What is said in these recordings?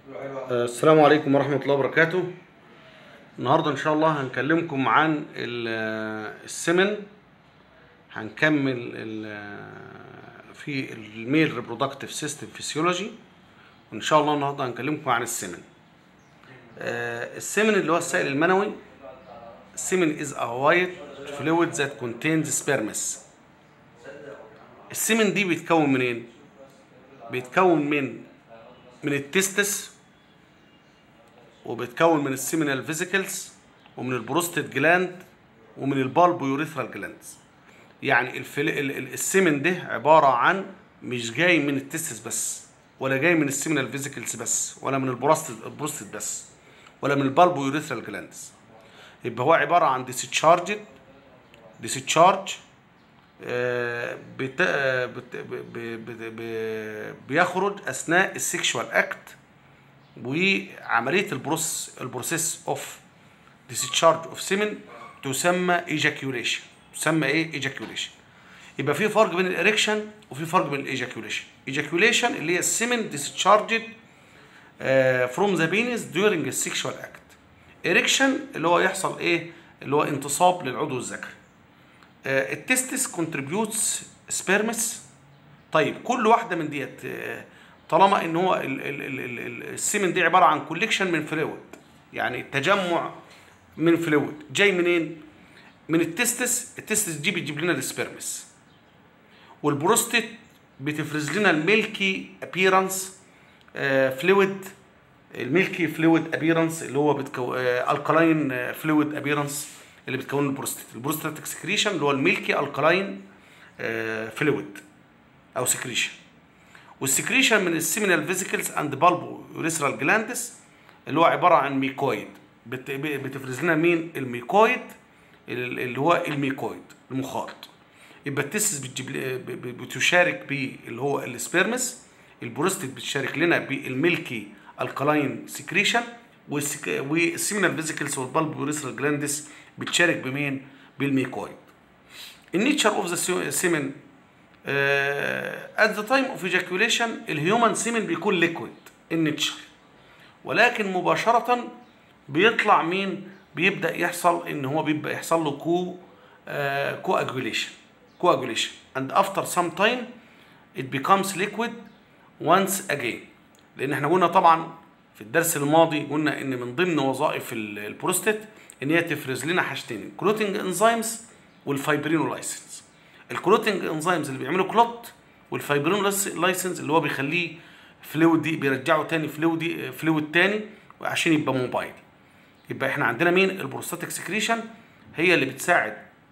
آه، السلام عليكم ورحمة الله وبركاته النهاردة إن شاء الله هنكلمكم عن ال- آه، السمن هنكمل ال- آه، في الميل ريبرودكتيف سيستم فيسيولوجي وإن شاء الله النهاردة هنكلمكم عن السمن آه، السمن اللي هو السائل المنوي السمن is a white fluid that contains sperms السمن دي بيتكون منين؟ بيتكون من من التستس وبيتكون من السيمينال فيزيكلز ومن البروستيت جلاند ومن البالبو يوريثرال جلاندز يعني الفل... ال- ال- السيمن ده عباره عن مش جاي من التستس بس ولا جاي من السيمينال فيزيكلز بس ولا من البروستيت البروستيت بس ولا من البالبو يوريثرال جلاندز يبقى هو عباره عن ديسشارجد ديسشارج بت... آه، بت... ب... ب... ب... ب... بيخرج اثناء السكشوال اكت وعمليه البروس البروسيس اوف ديسشارج اوف سيمن تسمى ايجاكيوليشن تسمى ايه ايجاكيوليشن يبقى في فرق بين الاريكشن وفي فرق بين الايجاكيوليشن ايجاكيوليشن اللي هي السيمن ديسشارجد فروم ذا بينس during السكشوال اكت اريكشن اللي هو يحصل ايه اللي هو انتصاب للعضو الذكري آه، التستس كونتريبيوتس سبيرمس طيب كل واحده من ديت آه، طالما ان هو ال- ال- ال- ال- ال- السيمن دي عباره عن كوليكشن من فلويد يعني تجمع من فلويد جاي منين من التستس التستس دي بتجيب لنا السبيرمس والبروستيت بتفرز لنا الميلكي ابيرنس فلويد الميلكي فلويد ابيرنس اللي هو بتكو الكلاين فلويد ابيرنس اللي بتكون البروستيت البروستاتيك سكريشن اللي هو الميلكي الكلاين فلويد او سكريشن والسكريشن من السيمينال فيزيكلز اند بالبو يوريثرال جلاندس اللي هو عباره عن ميكويد بت- ب- بتفرز لنا مين الميكويد ال- اللي هو الميكويد المخاط يبقى التستس بتجيب ل- ب- ب- بتشارك ب اللي هو السبيرمس البروستيت بتشارك لنا بالميلكي الكلاين سكريشن والسيمينال فيزيكلز والبالبو يوريثرال جلاندس بتشارك بمين بالميكويد النيتشر اوف ذا سيمن ات ذا تايم اوف ejaculation الهيومن سيمن بيكون ليكويد النيتشر ولكن مباشرة بيطلع مين بيبدأ يحصل ان هو بيبقى يحصل له كو كواجوليشن كواجوليشن and after some time it becomes liquid once again لان احنا قلنا طبعا في الدرس الماضي قلنا ان من ضمن وظائف ال- البروستات ان هي تفرز لنا حاجتين كلوتنج انزيمز والفايبرينولايسنس الكلوتنج انزيمز اللي بيعملوا كلوت والفايبرينولايسنس اللي هو بيخليه فلويد دي بيرجعه تاني فلويد فلويد تاني عشان يبقى موبايل يبقى احنا عندنا مين البروستاتيك سكريشن هي اللي بتساعد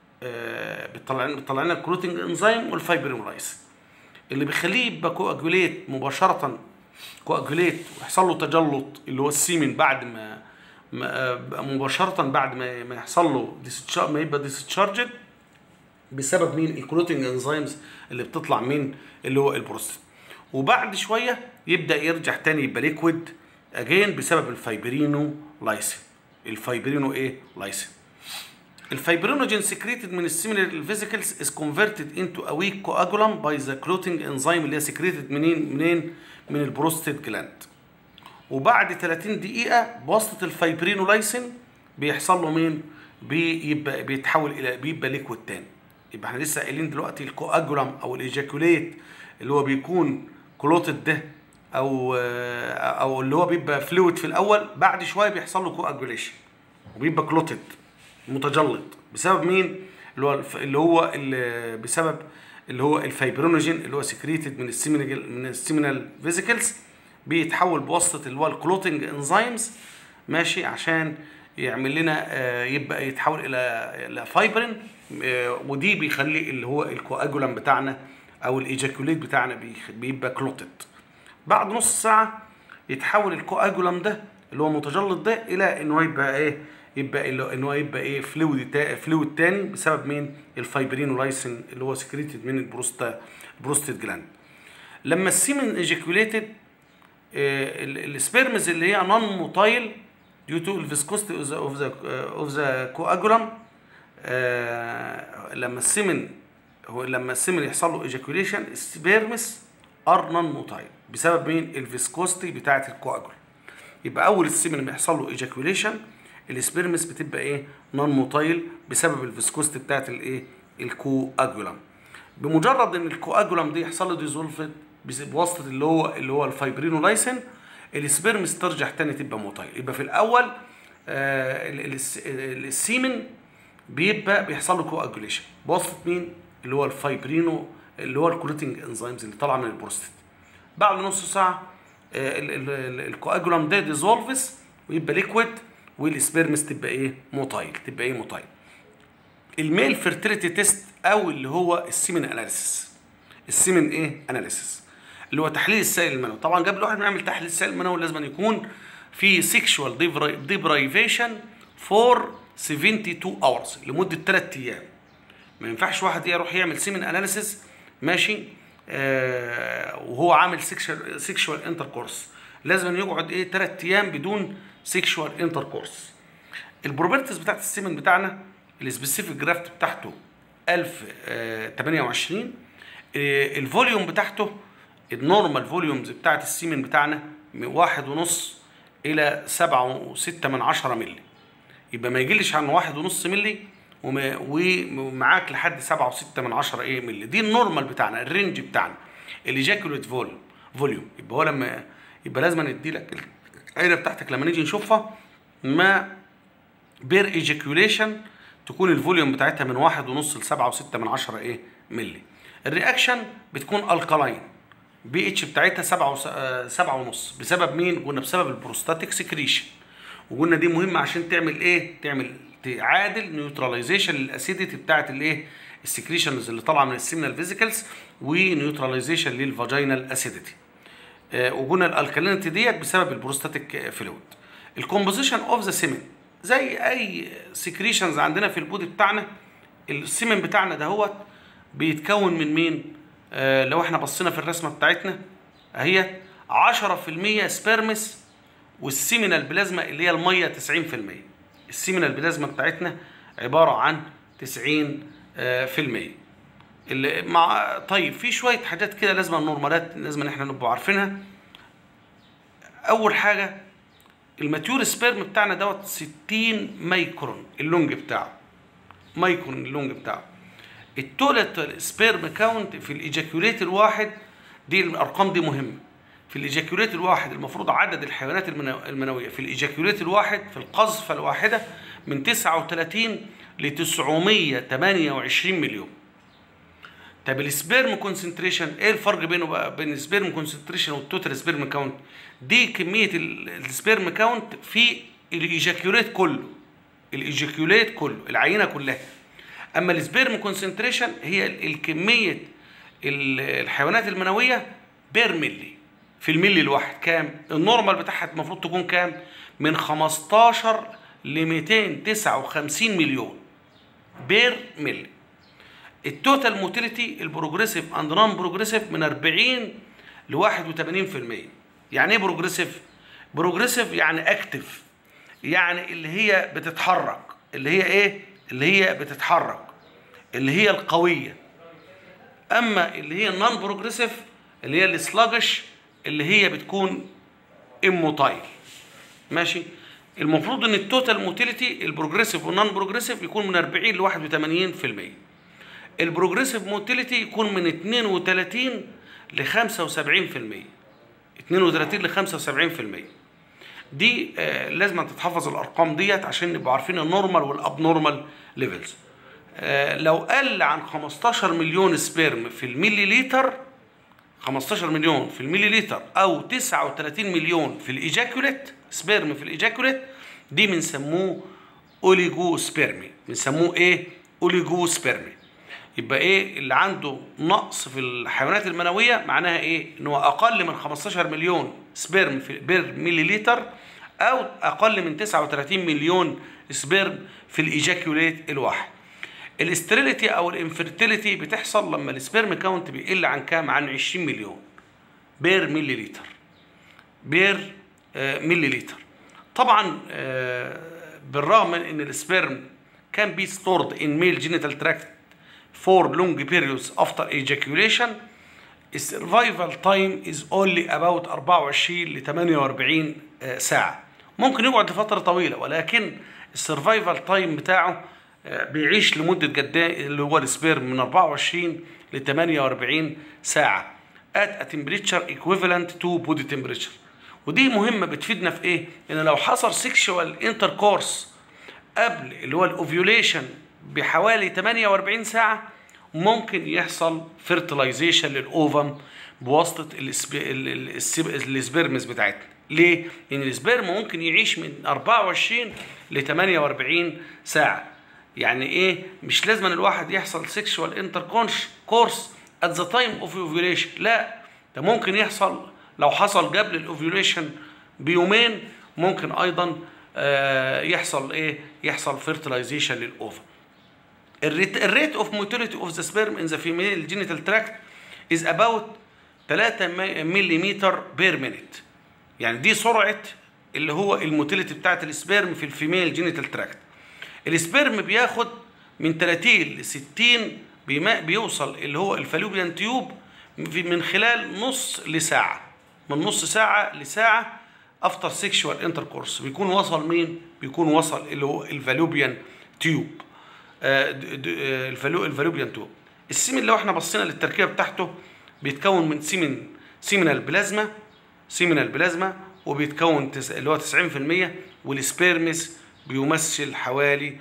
آه، بتطلع لنا بتطلع لنا الكلوتنج انزيم والفايبرينولايسنس اللي بيخليه يبقى كواجوليت مباشرة كواجوليت ويحصل له تجلط اللي هو السيمن بعد ما, ما آه، مباشرة بعد ما ما يحصل له discharge- ما يبقى ديسشارجد بسبب مين الكلوتنج انزيمز اللي بتطلع من اللي هو البروستات وبعد شويه يبدا يرجع تاني يبقى ليكويد اجين بسبب الفايبرينو لايسين الفايبرينو ايه لايسين الفايبرينوجين secreted من السيمينال فيزيكلز is converted into a weak coagulum by the clotting enzyme اللي هي secreted منين منين من البروستيت جلاند وبعد 30 دقيقة بواسطة الفايبرينولايسين بيحصل له مين؟ بيبقى بيتحول إلى بيبقى ليكويد تاني. يبقى احنا لسه قايلين دلوقتي الكواجولام أو الإيجاكوليت اللي هو بيكون كلوتد ده أو أو اللي هو بيبقى فلويد في الأول بعد شوية بيحصل له كواجوليشن وبيبقى كلوتد متجلط بسبب مين؟ اللي هو الف- اللي هو اللي بسبب اللي هو الفايبرينوجين اللي هو سكريتد من السيمينال من السيمينال فيزيكلز بيتحول بواسطه اللي هو الكلوتنج انزيمز ماشي عشان يعمل لنا آه، يبقى يتحول الى الى فايبرين آه، ودي بيخلي اللي هو الكواجولام بتاعنا او الايجاكوليت بتاعنا بيخ- بيبقى كلوتد بعد نص ساعه يتحول الكواجولام ده اللي هو متجلط ده الى ان هو يبقى ايه يبقى اللي- ان هو يبقى ايه فلويد تا فلويد تاني بسبب مين الفايبرينولايسين اللي هو سكريتد من البروستا البروستيت جلاند لما السيمن ايجاكوليتد السبيرمز اللي هي نون موتايل due to الفيسكوستي of the of the of the coagulum آه، لما السيمن هو لما السيمن يحصل له ايجاكوليشن السبيرمس ار نون موتايل بسبب مين الفيسكوستي بتاعه الكواجول يبقى اول السيمن لما يحصل له ايجاكوليشن السبيرمس بتبقى ايه نون موتايل بسبب الفيسكوست بتاعت الايه الكواجولم بمجرد ان الكواجولم دي يحصل له ديزولفد بواسطه اللي هو اللي هو الفايبرينولايسين السبيرمس ترجع تاني تبقى موتايل يبقى في الاول آه ال- ال- ال- السيمن بيبقى بيحصل له كواجوليشن بواسطه مين اللي هو الفايبرينو اللي هو الكوليتنج انزيمز اللي طالعه من البروستات بعد نص ساعه آه، ال- ال- ال- الكواجولام ده ديزولفز ويبقى ليكويد والسبيرمس تبقى ايه موتايل تبقى ايه موتايل الميل فيرتيليتي تيست او اللي هو السيمن اناليسيس السيمن ايه اناليسيس اللي هو تحليل السائل المنوي طبعا قبل الواحد ما يعمل تحليل السائل المنوي لازم أن يكون في سيكشوال ديبرايفيشن فور 72 اورز لمده 3 ايام ما ينفعش واحد يروح يعمل سيمن اناليسيس ماشي آه وهو عامل سيكشوال انتركورس لازم أن يقعد ايه 3 ايام بدون سيكشوال انتركورس البروبرتيز بتاعت السيمن بتاعنا السبيسيفيك جرافت بتاعته 1028 آه، الفوليوم بتاعته النورمال فوليومز بتاعت السيمن بتاعنا من واحد ونص الى سبعة وستة من عشرة ملي يبقى ما يجيلش عن واحد ونص ملي وما- ومعاك لحد سبعة وستة من عشرة ايه ملي دي النورمال بتاعنا الرينج بتاعنا الايجاكوليت فوليوم فوليوم يبقى هو لما يبقى لازم ندي لك العينه بتاعتك لما نيجي نشوفها ما بير ايجاكوليشن تكون الفوليوم بتاعتها من واحد ونص لسبعة وستة من عشرة ايه ملي الرياكشن بتكون الكالاين بي اتش بتاعتها سبعة وس... آه، سبعة ونص بسبب مين؟ قلنا بسبب البروستاتيك سكريشن وقلنا دي مهمة عشان تعمل ايه؟ تعمل تعادل نيوتراليزيشن للاسيديتي بتاعت الايه؟ السكريشنز اللي طالعه من السيمنال فيزيكلز ونيوتراليزيشن للفاجينال اسيديتي آه، وقلنا الالكالينيتي ديت بسبب البروستاتيك فلويد الكومبوزيشن اوف ذا سيمن زي اي سكريشنز عندنا في البودي بتاعنا السيمن بتاعنا دهوت بيتكون من مين آه لو احنا بصينا في الرسمه بتاعتنا اهي 10% سبيرمس والسيمينال بلازما اللي هي الميه 90% السيمينال بلازما بتاعتنا عباره عن 90 آه، في المية اللي مع طيب في شويه حاجات كده لازم النورمالات لازم ان احنا نبقى عارفينها اول حاجه الماتيور سبيرم بتاعنا دوت 60 مايكرون اللونج بتاعه مايكرون اللونج بتاعه التولت سبيرم كاونت في الايجاكيوليت الواحد دي الارقام دي مهمه في الايجاكيوليت الواحد المفروض عدد الحيوانات المنو- المنويه في الايجاكيوليت الواحد في القذفه الواحده من 39 ل 928 مليون طب السبيرم كونسنتريشن ايه الفرق بينه بقى بين السبيرم كونسنتريشن والتوتال سبيرم كاونت دي كميه ال- السبيرم كاونت في الايجاكيوليت كله الايجاكيوليت كله العينه كلها اما السبيرم كونسنتريشن هي ال- الكميه ال- الحيوانات المنويه بير ملي في الملي الواحد كام النورمال بتاعها المفروض تكون كام من 15 ل 259 مليون بير ملي التوتال موتيليتي البروجريسيف اند نون بروجريسيف من 40 ل 81% يعني ايه بروجريسيف بروجريسيف يعني اكتف يعني اللي هي بتتحرك اللي هي ايه اللي هي بتتحرك اللي هي القويه اما اللي هي النون بروجريسيف اللي هي السلاجش اللي هي بتكون اموتايل ماشي المفروض ان التوتال موتيليتي البروجريسيف والنون بروجريسيف يكون من 40 ل 81% البروجريسيف موتيليتي يكون من 32 ل 75% 32 ل 75% دي آه لازم تتحفظ الارقام ديت عشان نبقى عارفين النورمال والابنورمال ليفلز آه لو قل عن 15 مليون سبيرم في الملي لتر 15 مليون في الملي لتر او 39 مليون في الايجاكوليت سبيرم في الايجاكوليت دي بنسموه اوليجو سبيرمي بنسموه ايه اوليجو سبيرمي يبقى ايه اللي عنده نقص في الحيوانات المنويه معناها ايه ان هو اقل من 15 مليون سبيرم في بير ملي لتر او اقل من 39 مليون سبيرم في الايجاكوليت الواحد الاستريليتي او الانفرتيليتي بتحصل لما السبيرم كاونت بيقل عن كام عن 20 مليون بير ملي لتر بير آه ملي لتر طبعا آه بالرغم من ان السبيرم كان بي ستورد ان ميل جينيتال تراكت for long periods after ejaculation السرفايفل تايم is only about 24 ل 48 آه، ساعه ممكن يقعد لفتره طويله ولكن السرفايفل تايم بتاعه آه، بيعيش لمده قد ايه اللي هو السبيرم من 24 ل 48 ساعه at a temperature equivalent to body temperature ودي مهمه بتفيدنا في ايه ان لو حصل سيكشوال انتركورس قبل اللي هو الاوفيوليشن بحوالي 48 ساعه ممكن يحصل فيرتلايزيشن للاوفم بواسطه السب- ال- ال- السب- السبرمز بتاعتنا ليه؟ لان السبرم ممكن يعيش من 24 ل 48 ساعه يعني ايه مش لازم أن الواحد يحصل سيكشوال انتر كورس ات ذا تايم اوف اوفيوليشن لا ده ممكن يحصل لو حصل قبل الاوفيوليشن بيومين ممكن ايضا آه، يحصل ايه يحصل فيرتلايزيشن للاوفم الريت الريت اوف موتيليتي اوف ذا سبيرم ان ذا فيميل جينيتال تراكت از اباوت 3 ملم بير مينيت يعني دي سرعه اللي هو الموتيليتي بتاعت السبيرم في الفيميل جينيتال تراكت السبيرم بياخد من 30 ل 60 بيما- بيوصل اللي هو الفالوبيان تيوب في- من خلال نص لساعه من نص ساعه لساعه افتر سيكشوال انتركورس بيكون وصل مين بيكون وصل اللي هو الفالوبيان تيوب آه، د- د- آه، الفالو الفالوبيان تيوب السيمن لو احنا بصينا للتركيبه بتاعته بيتكون من سيمن سيمنال بلازما سيمنال بلازما وبيتكون تس... اللي هو 90% والسبيرمز بيمثل حوالي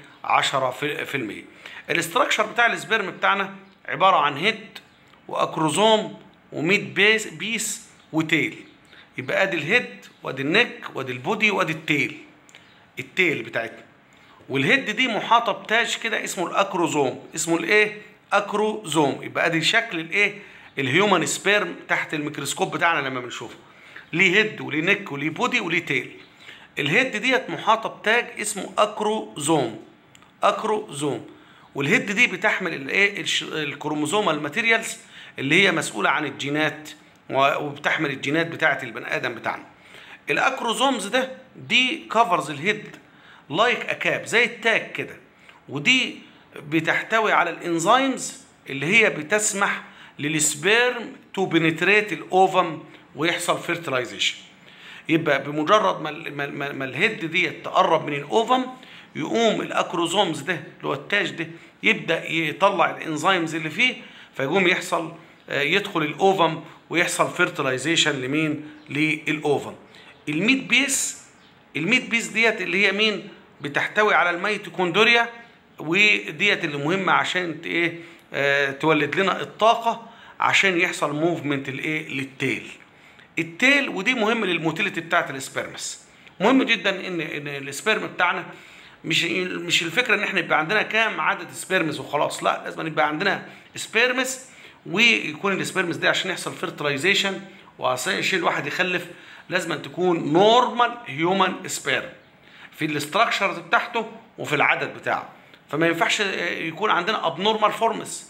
10% الاستراكشر بتاع السبيرم بتاعنا عباره عن هيد واكروزوم وميد بيس بيس وتيل يبقى ادي الهيد وادي النك وادي البودي وادي التيل التيل بتاعتنا والهيد دي محاطه بتاج كده اسمه الاكروزوم اسمه الايه اكروزوم يبقى ادي شكل الايه الهيومن سبيرم تحت الميكروسكوب بتاعنا لما بنشوفه ليه هيد وليه نك وليه بودي وليه تيل الهيد ديت محاطه بتاج اسمه اكروزوم اكروزوم والهيد دي بتحمل الايه الش- الكروموزومال ماتيريالز اللي هي مسؤوله عن الجينات و- وبتحمل الجينات بتاعه البني ادم بتاعنا الاكروزومز ده دي كفرز الهيد لايك اكاب زي التاج كده ودي بتحتوي على الانزيمز اللي هي بتسمح للسبيرم تو بنتريت الاوفم ويحصل فيرتلايزيشن يبقى بمجرد ما ال- ما, ما, ما الهيد دي تقرب من الاوفم يقوم الاكروزومز ده اللي هو التاج ده يبدا يطلع الانزيمز اللي فيه فيقوم يحصل آه، يدخل الاوفم ويحصل فيرتلايزيشن لمين للاوفم الميت بيس الميت بيس ديت اللي هي مين بتحتوي على الميتوكوندريا وديت اللي مهمه عشان ت- ايه آه تولد لنا الطاقه عشان يحصل موفمنت الايه للتيل التيل ودي مهم للموتيليتي بتاعت السبيرمس مهم جدا ان ان السبيرم بتاعنا مش مش الفكره ان احنا يبقى عندنا كام عدد سبيرمز وخلاص لا لازم يبقى عندنا سبيرمس ويكون السبيرمس دي عشان يحصل فيرتلايزيشن وعشان الواحد يخلف لازم أن تكون نورمال هيومن سبيرم في الاستراكشرز بتاعته وفي العدد بتاعه فما ينفعش يكون عندنا ابنورمال فورمس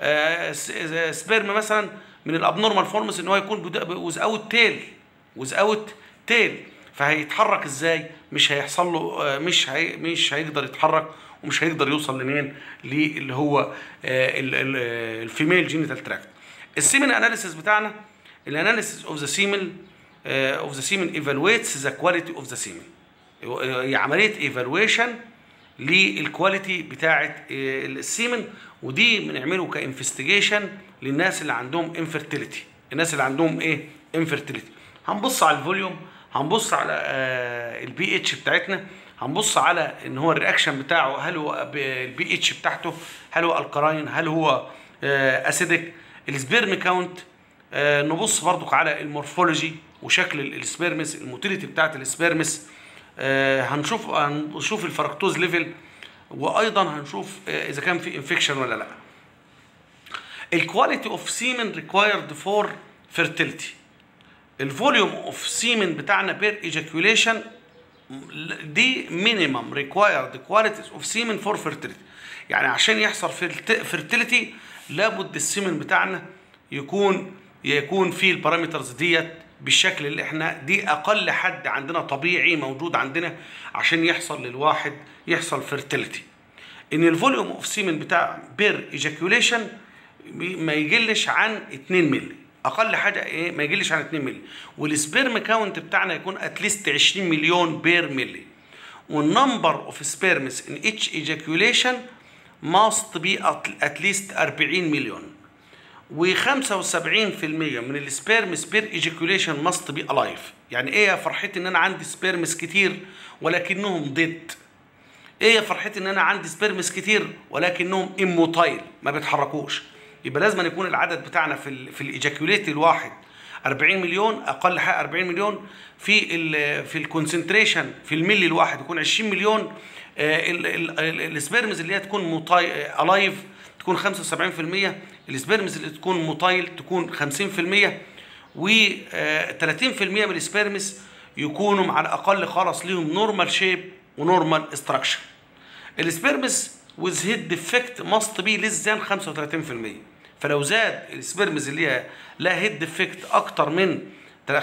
سبيرم مثلا من الابنورمال فورمس ان هو يكون ويز اوت تيل ويز اوت تيل فهيتحرك ازاي مش هيحصل له آه، مش هي مش هيقدر يتحرك ومش هيقدر يوصل لمين اللي هو الفيميل جينيتال تراكت السيمن اناليسيس بتاعنا الاناليسيس اوف ذا سيمن اوف ذا سيمن ايفالويتس ذا كواليتي اوف ذا سيمن هي عمليه ايفالويشن للكواليتي بتاعه آه، السيمن ودي بنعمله كانفستيجيشن للناس اللي عندهم انفيرتيليتي الناس اللي عندهم ايه انفيرتيليتي هنبص على الفوليوم هنبص على البي اتش بتاعتنا هنبص على ان هو الرياكشن بتاعه هل هو البي اتش بتاعته هل هو الكراين هل هو اسيدك السبيرم كاونت آه، نبص برضك على المورفولوجي وشكل ال- السبيرمس الموتيليتي بتاعت السبيرمس آه، هنشوف هنشوف الفركتوز ليفل وايضا هنشوف آه، اذا كان في انفكشن ولا لا الكواليتي اوف سيمن ريكوايرد فور فيرتيليتي الفوليوم اوف سيمن بتاعنا بير ايجاكيوليشن دي مينيمم ريكوايرد كواليتيز اوف سيمن فور فيرتيليتي يعني عشان يحصل فيرتيليتي لابد السيمن بتاعنا يكون يكون فيه البارامترز ديت بالشكل اللي احنا دي اقل حد عندنا طبيعي موجود عندنا عشان يحصل للواحد يحصل فيرتيليتي ان الفوليوم اوف سيمن بتاع بير ايجاكيوليشن ما يقلش عن 2 مللي اقل حاجه ايه ما يقلش عن 2 مللي والسبيرم كاونت بتاعنا يكون اتليست 20 مليون بير ملي والنمبر اوف سبيرمز ان اتش ايجاكيوليشن must be at least 40 مليون و75% من السبيرمز بير ايجاكيوليشن ماست بي الايف يعني ايه يا فرحتي ان انا عندي سبيرمز كتير ولكنهم ديد ايه يا فرحتي ان انا عندي سبيرمز كتير ولكنهم اموتايل ما بيتحركوش يبقى لازم أن يكون العدد بتاعنا في ال في الايجاكيوليت الواحد 40 مليون اقل حاجه 40 مليون في ال في الكونسنتريشن في الملي الواحد يكون 20 مليون السبيرمز اللي هي تكون موتاي الايف تكون 75% السبيرمز اللي تكون موتايل تكون 50% و 30% من السبيرمز يكونوا على الاقل خالص ليهم نورمال شيب ونورمال استراكشر السبيرمز with head defect must be less than 35% فلو زاد السبيرمز اللي هي لها هيد ديفكت اكتر من 35%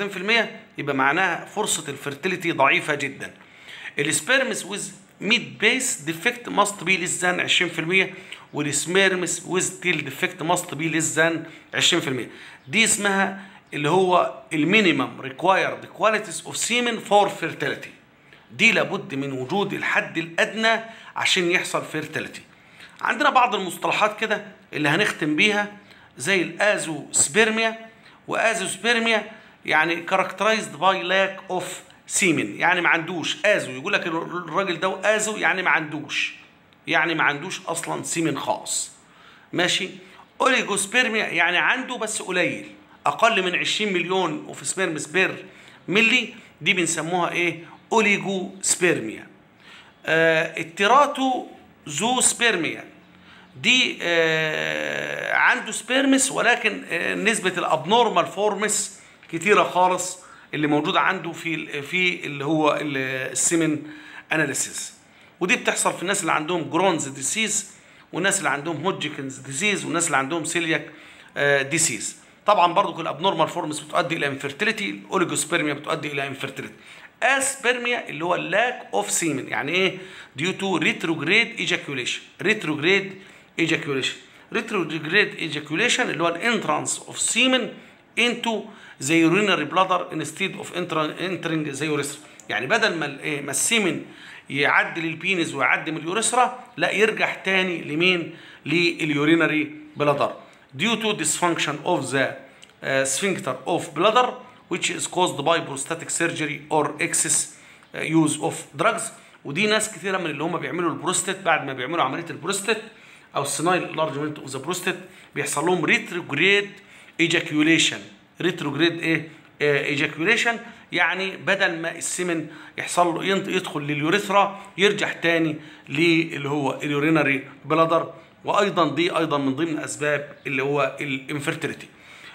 يبقى معناها فرصه الفرتيليتي ضعيفه جدا السبيرمز with ميد بيس ديفكت ماست بي ليس ذان 20% والسبيرمز with تيل ديفكت ماست بي ليس ذان 20% دي اسمها اللي هو المينيمم ريكوايرد كواليتيز اوف سيمن فور فيرتيليتي دي لابد من وجود الحد الادنى عشان يحصل فيرتيليتي عندنا بعض المصطلحات كده اللي هنختم بيها زي الازو سبيرميا وازو سبيرميا يعني characterized by lack of semen يعني ما عندوش ازو يقول لك الراجل ده ازو يعني ما عندوش يعني ما عندوش اصلا سيمن خاص ماشي اوليجوسبيرميا يعني عنده بس قليل اقل من 20 مليون اوف سبيرمز بير ملي دي بنسموها ايه اوليجو سبيرميا آه التيراتو زو سبيرميا دي آه عنده سبيرمس ولكن آه نسبة الابنورمال فورمس كتيرة خالص اللي موجودة عنده في في اللي هو السيمن اناليسيس ودي بتحصل في الناس اللي عندهم جرونز ديسيز والناس اللي عندهم هوجكنز ديسيز والناس اللي عندهم سيلياك آه ديسيز طبعا برضو كل الابنورمال فورمس بتؤدي الى انفيرتيليتي الاوليجوسبيرميا بتؤدي الى انفيرتيليتي اسبرميا اللي هو اللاك اوف سيمن يعني ايه ديو تو ريتروجريد ايجاكيوليشن ريتروجريد ايجاكيوليشن ريتروجريد ايجاكيوليشن اللي هو الانترانس اوف سيمن انتو ذا يورينري بلادر انستيد اوف انترنج ذا يوريثرا يعني بدل ما ايه ما السيمن يعدي للبينز ويعدي من اليوريثرا لا يرجع تاني لمين لليورينري بلادر due to dysfunction of the uh, sphincter of bladder which is caused by prosthetic surgery or excess uh, use of drugs ودي ناس كثيره من اللي هم بيعملوا البروستات بعد ما بيعملوا عمليه البروستات او السنايل لارجمنت اوف ذا بروستات بيحصل لهم ريتروجريد ايجاكيوليشن ريتروجريد ايه ايجاكيوليشن يعني بدل ما السمن يحصل له يدخل لليوريثرا يرجع تاني للي هو اليورينري بلادر وايضا دي ايضا من ضمن اسباب اللي هو الانفيرتيليتي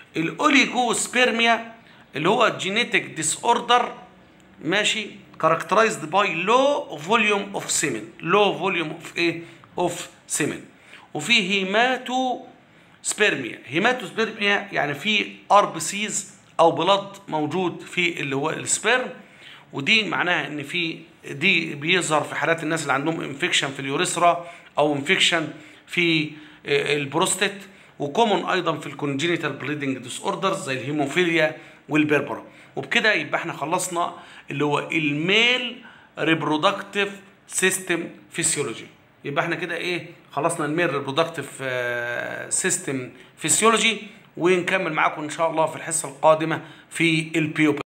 الاوليجوسبيرميا اللي هو جينيتك ديس اوردر ماشي كاركترايزد باي لو فوليوم اوف سيمن لو فوليوم اوف ايه اوف سيمن وفي هيماتو سبيرميا هيماتو سبيرميا يعني في ار بي سيز او بلد موجود في اللي هو السبيرم ودي معناها ان في دي بيظهر في حالات الناس اللي عندهم انفكشن في اليوريثرا او انفكشن في البروستات وكومون ايضا في الكونجينيتال بليدنج ديس اوردرز زي الهيموفيليا والبربرا وبكده يبقى احنا خلصنا اللي هو الميل ريبرودكتيف سيستم فيسيولوجي يبقى احنا كده ايه خلصنا الميل ريبرودكتيف سيستم فيسيولوجي ونكمل معاكم ان شاء الله في الحصه القادمه في البيوبل